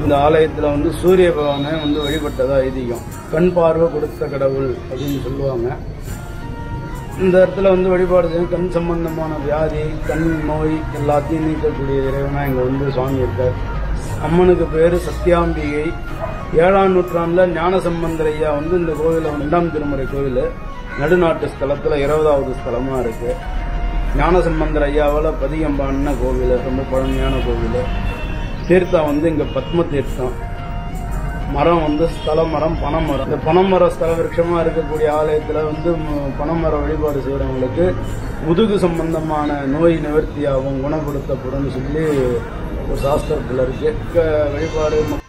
இந்த ஆலயத்தில் வந்து சூரிய பகவானை வந்து வழிபட்டதா ஐதீகம் கண் பார்வை கொடுத்த கடவுள் அப்படின்னு சொல்லுவாங்க இந்த இடத்துல வந்து வழிபாடு செய்யும் கண் சம்பந்தமான வியாதி கண் நோய் எல்லாத்தையும் நீக்கக்கூடிய இறைவனா இங்க வந்து சுவாமி இருக்கார் அம்மனுக்கு பேரு சத்யாம்பிகை ஏழாம் நூற்றாண்டுல ஞான சம்பந்தர் ஐயா வந்து இந்த கோவில இரண்டாம் திருமுறை கோவில் நடுநாட்டு ஸ்தலத்துல இருபதாவது ஸ்தலமா இருக்கு ஞான சம்பந்தர் ஐயாவால பதிகம் பாடின கோவில் ரொம்ப பழமையான கோவில் தீர்த்தம் வந்து இங்க பத்ம தீர்த்தம் மரம் வந்து ஸ்தல மரம் பனைமரம் இந்த பனைமரம் ஸ்தல விருட்சமா இருக்கக்கூடிய ஆலயத்துல வந்து ம- பனைமரம் வழிபாடு செய்யறவங்களுக்கு முதுகு சம்பந்தமான நோய் நிவர்த்தியாகும் குணப்படுத்தப்படும் சொல்லி ஒரு சாஸ்திரத்துல இருக்கு க- வழிபாடு